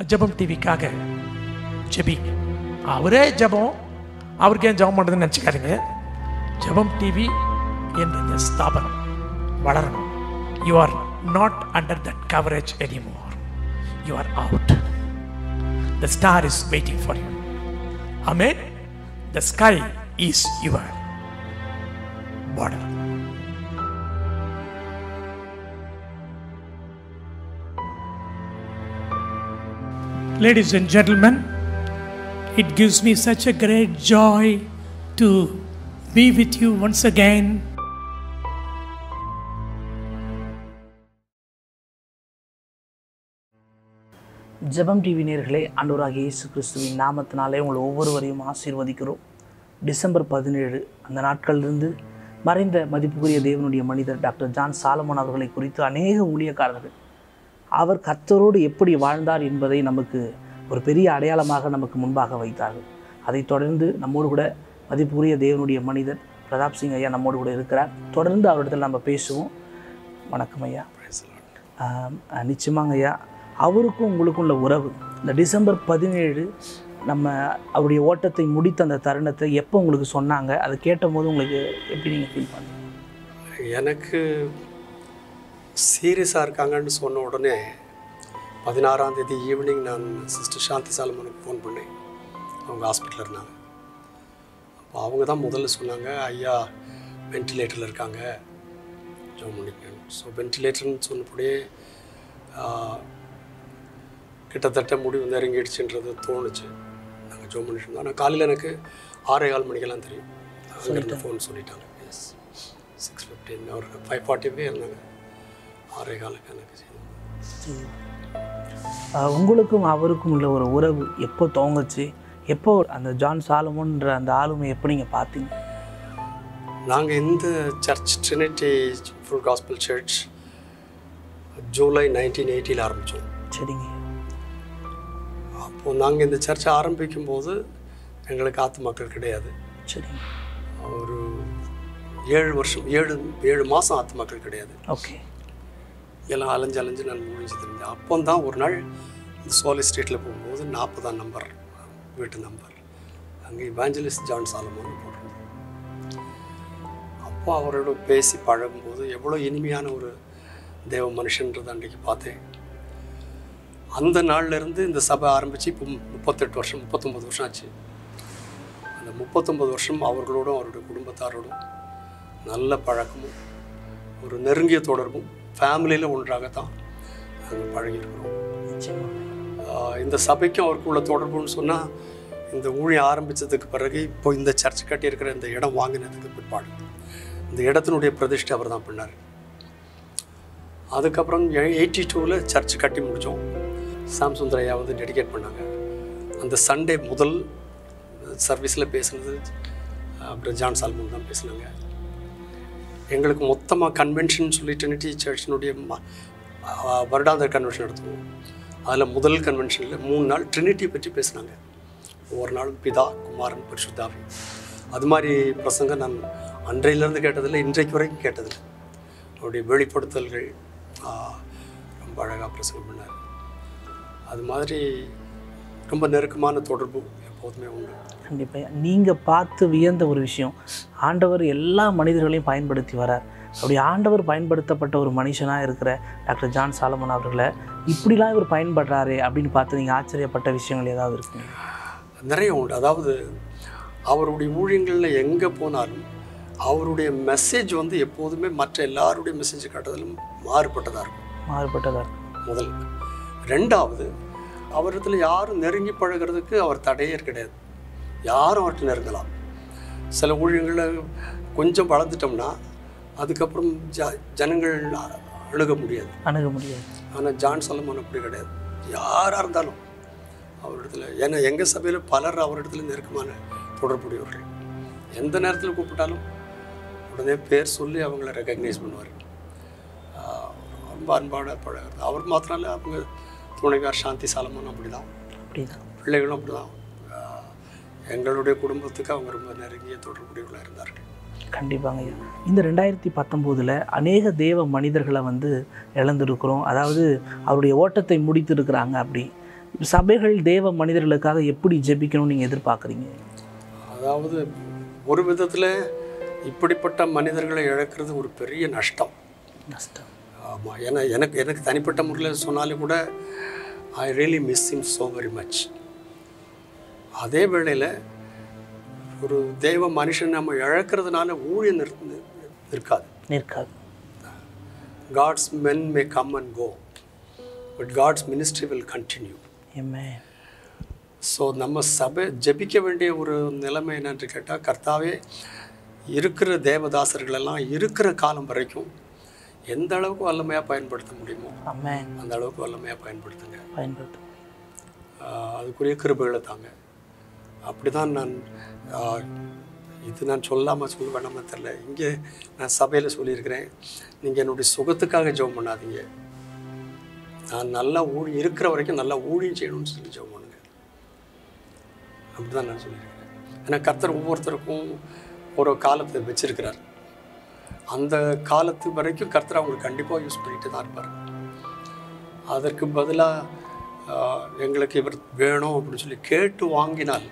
ஜெபம் டிவிக்காக ஜெபி அவரே ஜெபம் அவருக்கு ஏன் ஜெபம் பண்ணுறதுன்னு நினச்சிக்காதீங்க ஜெபம் டிவி என்ற இந்த ஸ்தாபனம் வளரணும் you are not under that coverage anymore you are out the star is waiting for you Amen. The sky is your border. Ladies and gentlemen, it gives me such a great joy to be with you once again. ஜெபம் TV நேர்களே ஆண்டவராகிய இயேசு கிறிஸ்துவின் நாமத்தினாலே உங்களை ஒவ்வொருவரையும் ஆசீர்வதிக்கிறோம் December பதினேழு அந்த நாட்களிலிருந்து மறைந்த மதிப்புக்குரிய தேவனுடைய மனிதர் டாக்டர் ஜான் சாலமன் அவர்களை குறித்து அநேக ஊழியக்காரர்கள் அவர் கர்த்தரோடு எப்படி வாழ்ந்தார் என்பதை நமக்கு ஒரு பெரிய அடையாளமாக நமக்கு முன்பாக வைத்தார்கள் அதைத் தொடர்ந்து நம்மோடு கூட மதிப்புக்குரிய தேவனுடைய மனிதர் பிரதாப் சிங் ஐயா நம்மோடு கூட இருக்கிறார் தொடர்ந்து அவரிடத்தில் நம்ம பேசுவோம் வணக்கம் ஐயா ஆம், அஹ், நிச்சயமாங்க ஐயா அவருக்கும் உங்களுக்கும் உள்ள உறவு இந்த டிசம்பர் பதினேழு நம்ம அவருடைய ஓட்டத்தை முடித்த அந்த தருணத்தை எப்போ உங்களுக்கு சொன்னாங்க அதை கேட்டபோது உங்களுக்கு எப்படி நீங்கள் ஃபீல் பண்ணீங்க எனக்கு சீரியஸாக இருக்காங்கன்னு சொன்ன உடனே பதினாறாம் தேதி ஈவினிங் நான் சிஸ்டர் சாந்தி சாலமனுக்கு ஃபோன் பண்ணேன் அவங்க ஹாஸ்பிட்டலில் இருந்தாங்க அப்போ அவங்க தான் முதல்ல சொன்னாங்க ஐயா வென்டிலேட்டரில் இருக்காங்க ஜோம் பண்ணிக்கணும் ஸோ வென்டிலேட்டர்னு சொன்னபடியே ஆஹ், கிட்டத்தட்ட முடிவு நெருங்கிடுச்சுன்றது தோணுச்சு நாங்கள் ஜோம் பண்ணிட்டு இருந்தோம் ஆனால் காலையில் எனக்கு ஆறே கால் மணிக்கெல்லாம் தெரியும் அங்கேருந்து ஃபோன் சொல்லிட்டாங்க எஸ் சிக்ஸ் ஃபிஃப்டின் ஒரு ஃபைவ் ஃபார்ட்டி இருந்தாங்க ஆறே காலுக்கு எனக்கு செய்யணும் அஹ், உங்களுக்கும் அவருக்கும் உள்ள ஒரு உறவு எப்போ துவங்குச்சு எப்போ அந்த ஜான் சாலமோன்ற அந்த ஆளுமை எப்போ நீங்கள் பார்த்தீங்க நாங்கள் இந்த church Trinity full gospel church July nineteen எயிட்டியில் ஆரம்பித்தோம் சரிங்க அப்போது நாங்கள் இந்த சர்ச்சை ஆரம்பிக்கும் போது எங்களுக்கு ஆத்து மக்கள் கிடையாது சரிங்க ஒரு ஏழு வருஷம் ஏழு ஏழு மாதம் ஆத்து மக்கள் கிடையாது ஓகே எல்லாம் அலைஞ்சு அலைஞ்சு நான் முடிஞ்சு தெரிஞ்சேன் அப்போ தான் ஒரு நாள் இந்த சோலி ஸ்ட்ரீட்டில் போகும்போது நாற்பதாம் நம்பர் வீட்டு நம்பர் அங்கே இவாஞ்சலிஸ்ட் ஜான் சாலமோன்னு போட்டிருந்தது அப்போ அவரோட பேசி பழகும்போது எவ்வளோ இனிமையான ஒரு தேவ மனுஷன்றதை அன்றைக்கு பார்த்தேன் அந்த நாள்ல இருந்து இந்த சபை ஆரம்பித்து இப்போ முப்பத்தெட்டு வருஷம் முப்பத்தொம்பது வருஷம் ஆச்சு அந்த முப்பத்தொம்பது வருஷம் அவர்களோடும் அவருடைய குடும்பத்தாரோடும் நல்ல பழக்கமும் ஒரு நெருங்கிய தொடர்பும் ஃபேமிலியில் ஒன்றாகத்தான் நாங்கள் பழகியிருக்கிறோம் நிச்சயமாக ஆஹ் இந்த சபைக்கும் அவருக்குள்ள தொடர்புன்னு சொன்னால் இந்த ஊழியம் ஆரம்பித்ததுக்கு பிறகு இப்போ இந்த சர்ச் கட்டியிருக்கிற இந்த இடம் வாங்கினதுக்கு பிற்பாடு இந்த இடத்தினுடைய பிரதிஷ்டை அவர் தான் பண்ணார் அதுக்கப்புறம் எயிட்டி டூவில் சர்ச் கட்டி முடித்தோம் சாம் சுந்தரையா வந்து டெடிகேட் பண்ணாங்க அந்த சண்டே முதல் சர்வீஸில் பேசுனது அப்புறம் ஜான் சால்மன் தான் பேசினாங்க எங்களுக்கு மொத்தமாக கன்வென்ஷன் சொல்லி ட்ரினிட்டி சர்ச்சினுடைய ம- ஆஹ் வருடாந்திர கன்வென்ஷன் நடத்துவோம் அதில் முதல் கன்வென்ஷனில் மூணு நாள் ட்ரினிட்டி பற்றி பேசினாங்க ஒவ்வொரு நாளும் பிதா குமாரன் பரிசுத்தாவி அது மாதிரி பிரசங்கம் நான் அன்றையிலேருந்து கேட்டதில்லை இன்றைக்கு வரைக்கும் கேட்டதில்லை அவருடைய வெளிப்படுத்தல்கள் ஆஹ், ரொம்ப அழகாக பிரசங்கம் பண்ணார் அது மாதிரி ரொம்ப நெருக்கமான தொடர்பு எப்போதுமே உண்டு கண்டிப்பாக நீங்கள் பார்த்து வியந்த ஒரு விஷயம் ஆண்டவர் எல்லா மனிதர்களையும் பயன்படுத்தி வரார் அப்படி ஆண்டவர் பயன்படுத்தப்பட்ட ஒரு மனுஷனாக இருக்கிற டாக்டர் ஜான் சாலமன் அவர்களை இப்படிலாம் இவர் பயன்படுறாரு அப்படின்னு பார்த்து நீங்கள் ஆச்சரியப்பட்ட விஷயங்கள் ஏதாவது இருக்குங்க நிறைய உண்டு அதாவது அவருடைய ஊழியங்களில் எங்கே போனாலும் அவருடைய மெசேஜ் வந்து எப்போதுமே மற்ற எல்லாருடைய மெசேஜ் காட்டுறதிலும் மாறுபட்டதாக இருக்கும் மாறுபட்டதாக இருக்கு முதல் ரெண்டாவது அவரிடத்துல யாரும் நெருங்கி பழகிறதுக்கு அவர் தடையே கிடையாது யாரும் அவர்கிட்ட நெருங்கலாம் சில ஊழியங்களில் கொஞ்சம் வளர்ந்துட்டோம்னா அதுக்கப்புறம் ஜ ஜனங்கள் அணுக முடியாது அணுக முடியாது ஆனால் ஜான் சலமான் அப்படி கிடையாது யாராக இருந்தாலும் அவரிடத்துல ஏன்னா எங்கள் சபையில் பலர் அவரிடத்துல நெருக்கமான தொடர்புடையவர்கள் எந்த நேரத்தில் கூப்பிட்டாலும் உடனே பேர் சொல்லி அவங்கள ரெக்கக்னைஸ் பண்ணுவார் ஆஹ் ரொம்ப அன்பான பழகிறது அவர் மாத்திரம் இல்லை அவங்க துணைக்கார் சாந்தி சாலமன் அப்படி தான் அப்படிதான் பிள்ளைகளும் அப்படி தான் எங்களுடைய குடும்பத்துக்கு அவங்க ரொம்ப நெருங்கிய தொடர்புடையவர்களாக இருந்தார்கள் கண்டிப்பாங்க ஐயா இந்த ரெண்டாயிரத்தி பத்தொம்போதில் அநேக தேவ மனிதர்களை வந்து இழந்திருக்கிறோம் அதாவது அவருடைய ஓட்டத்தை முடித்திருக்கிறாங்க அப்படி சபைகள் தேவ மனிதர்களுக்காக எப்படி ஜெபிக்கணும்னு நீங்கள் எதிர்பார்க்குறீங்க அதாவது ஒரு விதத்தில் இப்படிப்பட்ட மனிதர்களை இழக்கிறது ஒரு பெரிய நஷ்டம் நஷ்டம் ஆமாம் ஏன்னா எனக்கு எனக்கு தனிப்பட்ட முறையில் சொன்னாலும் கூட I really miss him so very much அதே வேளையில் ஒரு தெய்வ மனுஷன் நம்ம இழக்கிறதுனால ஊழியம் நிறு இருக்காது நிற்காது God's men may come and go but God's ministry will continue எம்மே ஸோ நம்ம சபை ஜெபிக்க வேண்டிய ஒரு நிலைமை என்னன்னு கேட்டால் கர்த்தாவே இருக்கிற தேவதாசர்களெல்லாம் இருக்கிற காலம் வரைக்கும் எந்த அளவுக்கு வல்லமையாக பயன்படுத்த முடியுமோ அம்மே அந்த அளவுக்கு வல்லமையாக பயன்படுத்துங்க பயன்படுத்தும் ஆஹ் அதுக்குரிய கிருபைகளை தாங்க அப்படி தான் நான் ஆஹ் இது நான் சொல்லாமல் சொல்ல வேணாமல் தெரில இங்கே நான் சபையில் சொல்லியிருக்கிறேன் நீங்கள் என்னுடைய சுகத்துக்காக ஜெபம் பண்ணாதீங்க நான் நல்லா ஊழி இருக்கிற வரைக்கும் நல்லா ஊழியம் செய்யணும்னு சொல்லி ஜெபம் பண்ணுங்க அப்படி தான் நான் சொல்லியிருக்கிறேன் ஏன்னா கர்த்தர் ஒவ்வொருத்தருக்கும் ஒரு காலத்தை வச்சிருக்கிறார் அந்த காலத்து வரைக்கும் கர்த்தர் அவங்களுக்கு கண்டிப்பாக யூஸ் பண்ணிட்டு தான் இருப்பார் அதற்கு பதிலாக எங்களுக்கு இவர் வேணும் அப்படின்னு சொல்லி கேட்டு வாங்கினால்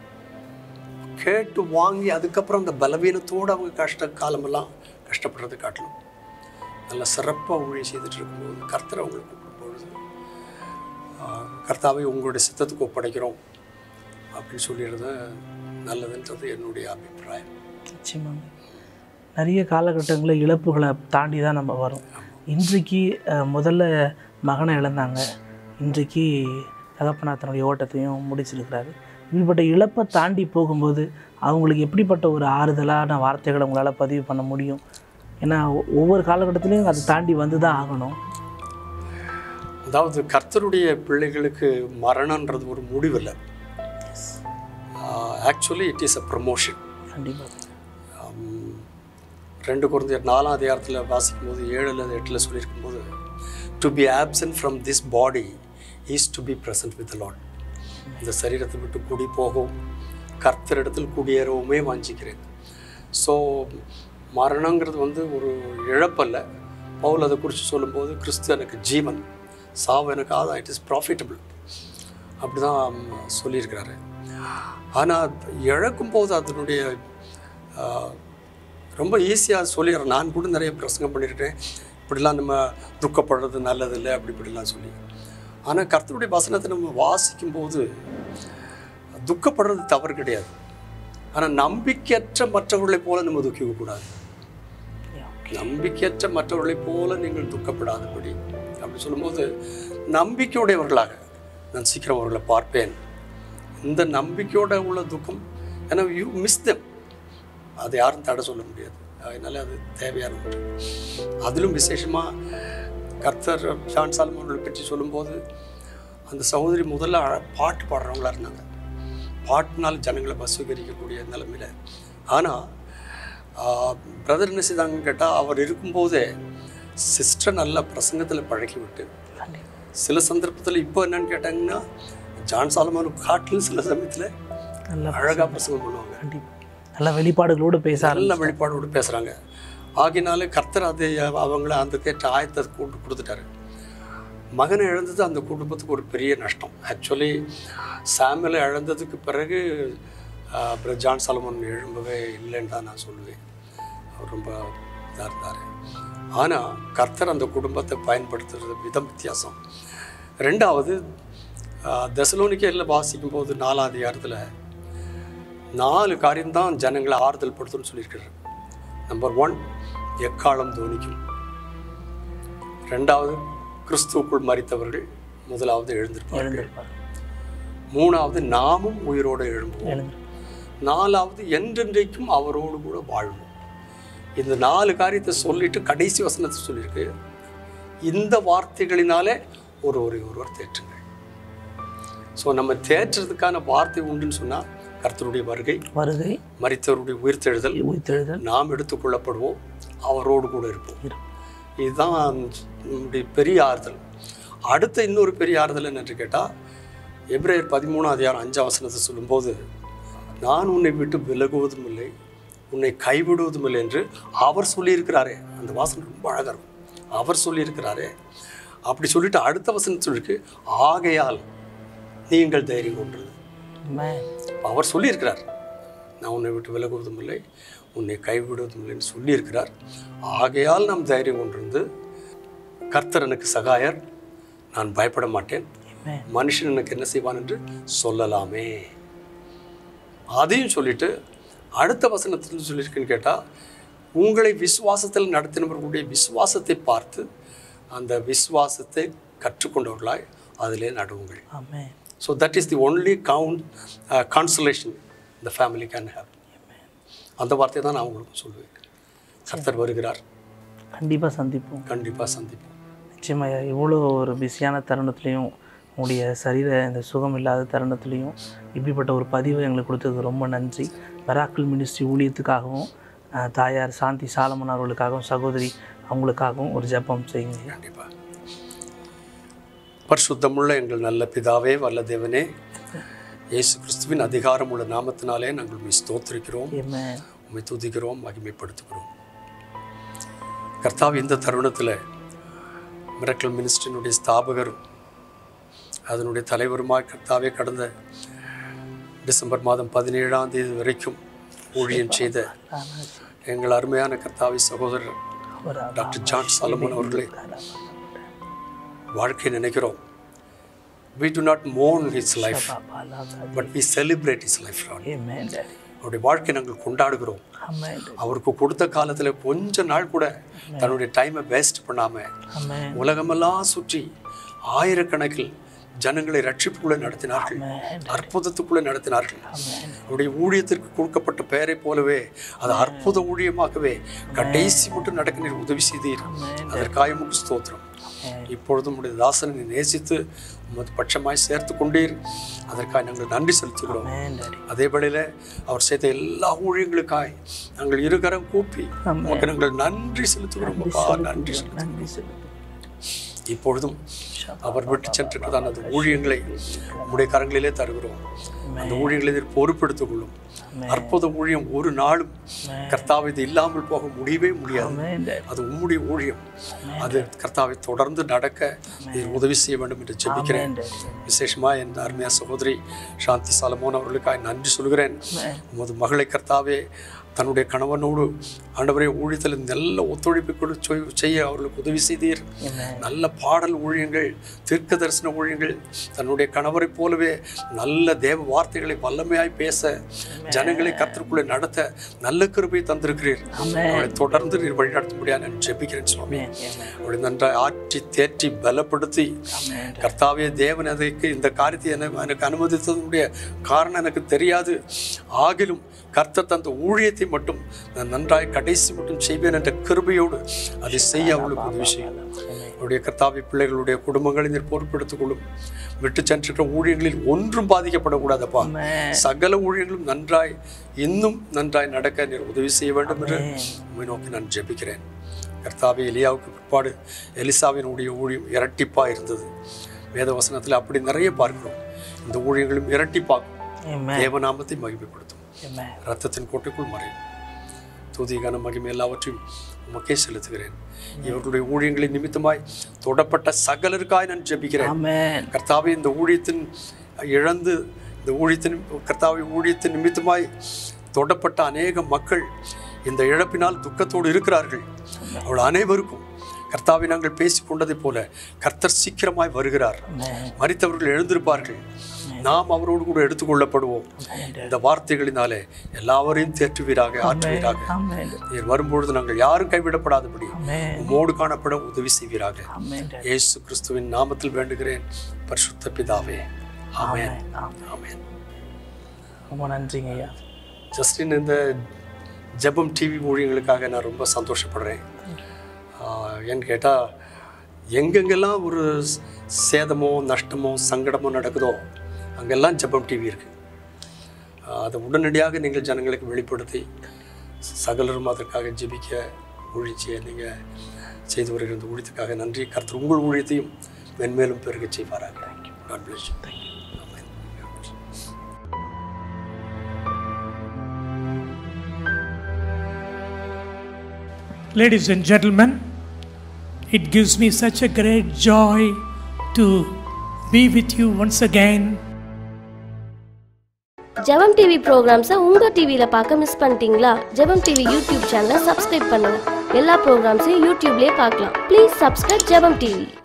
கேட்டு வாங்கி அதுக்கப்புறம் அந்த பலவீனத்தோடு அவங்க கஷ்ட காலமெல்லாம் கஷ்டப்படுறது காட்டணும் நல்ல சிறப்பாக ஊழி செய்துட்டு இருக்கும்போது கர்த்தர் அவங்களுக்கு கூப்பிடும்பொழுது ஆஹ், கர்த்தாவை உங்களுடைய சித்தத்துக்கு ஒப்படைக்கிறோம் அப்படின்னு சொல்லிடுறது நல்லதுன்றது என்னுடைய அபிப்பிராயம் நிச்சயமாங்க நிறைய காலகட்டங்களில் இழப்புகளை தாண்டி தான் நம்ம வரோம் இன்றைக்கு அஹ், முதல்ல மகனை இழந்தாங்க இன்றைக்கு தகப்பனார் தன்னுடைய ஓட்டத்தையும் முடிச்சிருக்கிறாரு இப்படிப்பட்ட இழப்பை தாண்டி போகும்போது அவங்களுக்கு எப்படிப்பட்ட ஒரு ஆறுதலான வார்த்தைகளை உங்களால் பதிவு பண்ண முடியும் ஏன்னா ஒ- ஒவ்வொரு காலகட்டத்திலையும் அதை தாண்டி வந்து தான் ஆகணும் அதாவது கர்த்தருடைய பிள்ளைகளுக்கு மரணன்றது ஒரு முடிவில்லை actually it is a promotion கண்டிப்பாக ரெண்டு குழந்தையர் நாலாம் அதிகாரத்தில் வாசிக்கும் போது ஏழுல எட்டில் சொல்லியிருக்கும் போது to be absent from this body is to be present with Lord இந்த சரீரத்தை விட்டு குடி போகும் கர்த்தரிடத்தில் குடியேறவுமே வாஞ்சிக்கிறேன் ஸோ மரணங்கிறது வந்து ஒரு இழப்பல்ல பவுல் அதை குறித்து சொல்லும்போது கிறிஸ்து எனக்கு ஜீவன் சாவு எனக்கு ஆதா இட் இஸ் ப்ராஃபிட்டபிள் அப்படி தான் சொல்லியிருக்கிறாரு ஆனால் இழக்கும் போது அதனுடைய ஆஹ், ரொம்ப ஈஸியாக சொல்லிடுறேன் நான் கூட நிறைய பிரசங்கம் பண்ணியிருக்கேன் இப்படிலாம் நம்ம துக்கப்படுறது நல்லதில்லை அப்படி இப்படிலாம் சொல்லி ஆனால் கர்த்தருடைய வசனத்தை நம்ம வாசிக்கும் போது துக்கப்படுறது தவறு கிடையாது ஆனால் நம்பிக்கையற்ற மற்றவர்களைப் போல நம்ம துக்கிக்கக்கூடாது நம்பிக்கையற்ற மற்றவர்களைப் போல நீங்கள் துக்கப்படாதபடி அப்படி சொல்லும்போது நம்பிக்கையுடையவர்களாக நான் சீக்கிரம் அவர்களை பார்ப்பேன் இந்த நம்பிக்கையோட உள்ள துக்கம் ஏன்னா யூ மிஸ் தெம் அதை யாரும் தடை சொல்ல முடியாது அதனால அது தேவையான ஒன்று அதிலும் விசேஷமாக கர்த்தர் ஜான் சாலமன் அவர்களை பற்றி சொல்லும்போது அந்த சகோதரி முதல்ல அழ- பாட்டு பாடுறவங்களா இருந்தாங்க பாட்டுனால் ஜனங்களை வசூகரிக்கக்கூடிய நிலைமையில் ஆனால் பிரதர் என்ன செய்தாங்கன்னு கேட்டால் அவர் இருக்கும்போதே சிஸ்டர் நல்ல பிரசங்கத்தில் பழக்கி விட்டு சில சந்தர்ப்பத்தில் இப்போ என்னன்னு கேட்டாங்கன்னா ஜான் சாலமானுக்கு காட்டிலும் சில சமயத்தில் நல்ல அழகாக பிரசங்கம் பண்ணுவாங்க கண்டிப்பாக நல்ல வெளிப்பாடுகளோடு பேச நல்ல வெளிப்பாடோடு பேசுகிறாங்க ஆகினாலே கர்த்தர் அதை அவங்கள அந்த கேட்ட ஆயத்தை கூட்டு கொடுத்துட்டாரு மகனை இழந்தது அந்த குடும்பத்துக்கு ஒரு பெரிய நஷ்டம் ஆக்சுவலி சாமியலை இழந்ததுக்கு பிறகு ஆஹ், அப்புறம் ஜான் சாலமன் எழும்பவே இல்லைன்னு தான் நான் சொல்லுவேன் அவர் ரொம்ப இதாக இருந்தார் ஆனால் கர்த்தர் அந்த குடும்பத்தை பயன்படுத்துறது விதம் வித்தியாசம் ரெண்டாவது தசலோனிக்கையில் வாசிக்கும் போது நாலாம் அதிகாரத்தில் நாலு காரியம்தான் ஜனங்களை ஆறுதல் படுத்தும்னு சொல்லியிருக்கிறார் நம்பர் ஒன் எக்காலம் தோனிக்கும் ரெண்டாவது கிறிஸ்துவுக்குள் மறித்தவர்கள் முதலாவது எழுந்திருப்பார்கள் எழுந்திருப்பார் மூணாவது நாமும் உயிரோடு எழும்புவோம் எழுந்திருப்பார் நாலாவது என்றென்றைக்கும் அவரோடு கூட வாழ்வோம் இந்த நாலு காரியத்தை சொல்லிட்டு கடைசி வசனத்தை சொல்லியிருக்கு இந்த வார்த்தைகளினாலே ஒருவரை ஒருவர் தேற்றுங்கள் ஸோ நம்ம தேற்றுறதுக்கான வார்த்தை உண்டுன்னு சொன்னால் கர்த்தருடைய வருகை வருகை மரித்தவருடைய உயிர்த்தெழுதல் உயிர்த்தெழுதல் நாம் எடுத்துக்கொள்ளப்படுவோம் அவரோடு கூட இருப்போம் இருப்போம். இதுதான் நம்முடைய பெரிய ஆறுதல் அடுத்த இன்னொரு பெரிய ஆறுதல் என்னென்று கேட்டால் எப்ரேயர் பதிமூணாம் அதிகாரம் அஞ்சாம் வசனத்தை சொல்லும்போது நான் உன்னை விட்டு விலகுவதும் இல்லை உன்னை கைவிடுவதும் இல்லை என்று அவர் சொல்லியிருக்கிறாரே அந்த வாசனம் ரொம்ப அழகாக இருக்கும் அவர் சொல்லியிருக்கிறாரே அப்படி சொல்லிட்டு அடுத்த வசனம் சொல்லியிருக்கு ஆகையால் நீங்கள் தைரியம் கொண்டது Amen. அவர் சொல்லியிருக்கிறார் நான் உன்னை விட்டு விலகுவதும் இல்லை உன்னை கைவிடுவதும் இல்லைன்னு சொல்லியிருக்கிறார் ஆகையால் நாம் தைரியம் கொண்டிருந்து கர்த்தர் எனக்கு சகாயர் நான் பயப்பட மாட்டேன் Amen. மனுஷன் எனக்கு என்ன செய்வான் என்று சொல்லலாமே அதையும் சொல்லிட்டு அடுத்த வசனத்தில் சொல்லியிருக்குன்னு கேட்டால் உங்களை விசுவாசத்தில் நடத்தினவர்களுடைய விசுவாசத்தை பார்த்து அந்த விசுவாசத்தை கற்றுக்கொண்டவர்களாய் அதிலே நடுவுங்கள் Amen. So that is the only count consolation இந்த ஃபேமிலி கேன் ஹேவ் அந்த வார்த்தையை தான் நான் உங்களுக்கு சொல்லுவேன் கர்த்தர் வருகிறார் கண்டிப்பாக சந்திப்போம் கண்டிப்பாக சந்திப்போம் நிச்சயமாக இவ்வளோ ஒரு பிஸியான தருணத்துலேயும் உங்களுடைய சரீர இந்த சுகம் இல்லாத தருணத்துலேயும் இப்படிப்பட்ட ஒரு பதிவை எங்களுக்கு கொடுத்ததுக்கு ரொம்ப நன்றி பெராக்கிள் மினிஸ்ட்ரி ஊழியத்துக்காகவும் அஹ், தாயார் சாந்தி சாலமன் அவர்களுக்காகவும் சகோதரி அவங்களுக்காகவும் ஒரு ஜெபம் செய்யுங்க கண்டிப்பாக பரிசுத்தமுள்ள எங்கள் நல்ல பிதாவே வல்ல தேவனே இயேசு கிறிஸ்துவின் அதிகாரமுள்ள நாமத்தினாலே நாங்கள் உண்மை ஸ்தோத்திரிக்கிறோம் Amen. உண்மை துதிக்கிறோம் மகிமைப்படுத்துகிறோம் கர்த்தாവ് இந்த தருணத்தில் மிரக்கல் மினிஸ்ட்ரியினுடைய ஸ்தாபகரும் அதனுடைய தலைவருமாய் கர்த்தாவே கடந்த டிசம்பர் மாதம் பதினேழாம் தேதி வரைக்கும் ஊழியம் செய்த எங்கள் அருமையான கர்த்தாவி சகோதரர் டாக்டர் ஜான் சாலமன் அவர்களை வாழ்க்கை நினைக்கிறோம் we do not mourn his life but we celebrate his life Lord. Amen, Daddy. அவருடைய வாழ்க்கை நாங்கள் கொண்டாடுகிறோம் Amen, Daddy. அவருக்கு கொடுத்த காலத்தில் கொஞ்ச நாள் கூட தன்னுடைய டைமை வேஸ்ட் பண்ணாம Amen. உலகமெல்லாம் சுற்றி ஆயிரக்கணக்கில் ஜனங்களை ரட்சிப்புக்குள்ளே நடத்தினார்கள் Amen. அற்புதத்துக்குள்ளே நடத்தினார்கள் Amen. அவருடைய ஊழியத்திற்கு கொடுக்கப்பட்ட பெயரை போலவே அது அற்புத ஊழியமாகவே கடைசி மட்டும் நடக்க நீர் உதவி செய்தீர் அதற்காக உமக்கு ஸ்தோத்திரம் இப்பொழுதும் உடைய தாசனை நீ நேசித்து உமது பட்சமாய் சேர்த்து கொண்டீர் அதற்காக நாங்கள் நன்றி செலுத்துகிறோம் Amen, Daddy. அதே வேளையில் அவர் செய்த எல்லா ஊழியங்களுக்காய் நாங்கள் இருகரம் கூப்பி உமக்கு நாங்கள் நன்றி செலுத்துகிறோம் அப்பா நன்றி செலுத்துகிறோம். நன்றி செலுத்துகிறோம். இப்பொழுதும் அவர் விட்டு சென்றிருக்கிறதான அந்த ஊழியங்களை உடைய கரங்களிலே தருகிறோம் அந்த ஊழியங்களை நீர் பொறுப்பெடுத்துக் கொள்ளும் அற்புத ஊழியம் ஒரு நாளும் கர்த்தாவை இது இல்லாமல் போக முடியவே முடியாது Amen, Daddy. அது உம்முடைய ஊழியம் அது கர்த்தாவை தொடர்ந்து நடக்க நீர் உதவி செய்ய வேண்டும் என்று ஜெபிக்கிறேன் Amen, Daddy. விசேஷமாக என் அருமையா சகோதரி சாந்தி சாலமோன் அவர்களுக்காக நன்றி சொல்கிறேன் உமது மகளை கர்த்தாவே தன்னுடைய கணவனோடு ஆண்டவரே ஊழியத்தில் நல்ல ஒத்துழைப்பு கொடு சொய்- செய்ய அவர்களுக்கு உதவி செய்தீர் Amen. நல்ல பாடல் ஊழியங்கள் தீர்க்க தரிசன ஊழியங்கள் தன்னுடைய கணவரைப் போலவே நல்ல தேவ வார்த்தைகளை வல்லமையாய் பேச ஜனங்களை கர்த்தருக்குள்ளே நடத்த நல்ல கிருபை தந்திருக்கிறீர் அவளை தொடர்ந்து நீர் வழிநடத்தும்படியா நான் ஜெபிக்கிறேன் சுவாமி Amen. அவளை நன்றாய் ஆற்றி தேற்றி பலப்படுத்தி Amen. கர்த்தாவே தேவன் அதற்கு இந்த காரியத்தை எனக்கு எனக்கு அனுமதித்ததனுடைய காரணம் எனக்கு தெரியாது ஆகிலும் கர்த்தர் தந்த ஊழியத்தை மட்டும் நான் நன்றாய் கடைசி மட்டும் செய்வேன் என்ற கிருபையோடு அதை செய்ய அவளுக்கு உதவி செய்யும் அவருடைய கர்த்தாவி பிள்ளைகளுடைய குடும்பங்களை நீர் பொறுப்பெடுத்துக் கொள்ளும் விட்டு சென்றிருக்கிற ஊழியங்களில் ஒன்றும் பாதிக்கப்படக்கூடாதப்பா Amen. சகல ஊழியங்களும் நன்றாய் இன்னும் நன்றாய் நடக்க நீர் உதவி செய்ய வேண்டும் என்று உம்மை நோக்கி நான் ஜெபிக்கிறேன் கர்த்தாவே எலியாவுக்கு பிற்பாடு எலிசாவினுடைய ஊழியம் இரட்டிப்பா இருந்தது வேதவசனத்தில் அப்படி நிறைய பார்க்கிறோம் இந்த ஊழியங்களும் இரட்டிப்பாகும் Amen. தேவநாமத்தை மகிமைப்படுத்தும் Amen. ரத்தத்தின் கோட்டைக்குள் மறையும் துதிகான மகிமை எல்லாவற்றையும் உமக்கே செலுத்துகிறேன் இவர்களுடைய ஊழியங்களின் நிமித்தமாய் தொடப்பட்ட சகலருக்காய் நான் ஜெபிக்கிறேன் Amen. கர்த்தாவே இந்த ஊழியத்தின் இழந்து இந்த ஊழியத்தின் கர்த்தாவை ஊழியத்தின் நிமித்தமாய் தொடப்பட்ட அநேக மக்கள் இந்த இழப்பினால் துக்கத்தோடு இருக்கிறார்கள் அவள் அனைவருக்கும் கர்த்தாவை நாங்கள் பேசிக் கொண்டதைப் போல கர்த்தர் சீக்கிரமாய் வருகிறார் Amen. மறித்தவர்கள் எழுந்திருப்பார்கள் நாம் அவரோடு கூட எடுத்துக்கொள்ளப்படுவோம் இந்த வார்த்தைகளினாலே எல்லாவரையும் தேற்றுவீராக ஆற்றுவீராக Amen. நீர் வரும்பொழுது நாங்கள் யாரும் கைவிடப்படாதபடி Amen. உம்மோடு காணப்பட உதவி செய்வீராக Amen. Daddy. இயேசு கிறிஸ்துவின் நாமத்தில் வேண்டுகிறேன் பரிசுத்த பிதாவே ஆமென் Amen. ஆமென் ரொம்ப நன்றிங்க ஐயா ஜஸ்டின் இந்த ஜெபம் டிவி ஊழியங்களுக்காக நான் ரொம்ப சந்தோஷப்படுறேன் ஆஹ், ஏன்னு கேட்டால் எங்கெங்கெல்லாம் ஒரு ஸ்- சேதமோ நஷ்டமோ சங்கடமோ நடக்குதோ அங்கெல்லாம் ஜெபம் டிவி இருக்குது அதை உடனடியாக நீங்கள் ஜனங்களுக்கு வெளிப்படுத்தி சகலரும் அதற்காக ஜெபிக்க ஊழிச்சியை நீங்கள் செய்து வருகிற இந்த ஊழியத்துக்காக நன்றி கர்த்தர் உங்கள் ஊழியத்தையும் மென்மேலும் பெருக செய்வாராக God bless you. Amen. Ladies and gentlemen, it gives me such a great joy to be with you once again ஜெபம் டிவி ப்ரோக்ராம்ஸை உங்க டிவியில பார்க்க மிஸ் பண்ணிட்டீங்களா ஜெபம் டிவி யூடியூப் சேனலை சப்ஸ்கிரைப் பண்ணுங்க எல்லா ப்ரோக்ராம்ஸையும் யூடியூப்லயே பார்க்கலாம் ப்ளீஸ் சப்ஸ்கிரைப் ஜெபம் டிவி